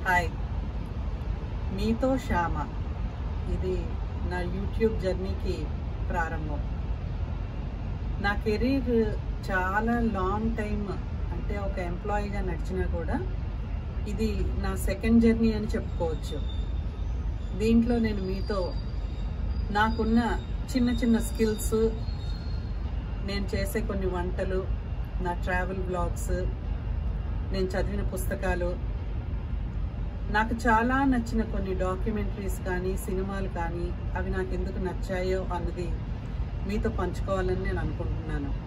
hi మీతో శ్యామ ఇది నా యూట్యూబ్ జర్నీకి ప్రారంభం నా కెరీర్ చాలా లాంగ్ టైం అంటే ఒక ఎంప్లాయీగా నడిచినా కూడా ఇది నా సెకండ్ జర్నీ అని చెప్పుకోవచ్చు దీంట్లో నేను మీతో నాకున్న చిన్న చిన్న స్కిల్స్ నేను చేసే కొన్ని వంటలు నా ట్రావెల్ బ్లాగ్స్ నేను చదివిన పుస్తకాలు నాకు చాలా నచ్చిన కొన్ని డాక్యుమెంటరీస్ కానీ సినిమాలు కానీ అవి నాకు ఎందుకు నచ్చాయో అన్నది మీతో పంచుకోవాలని నేను అనుకుంటున్నాను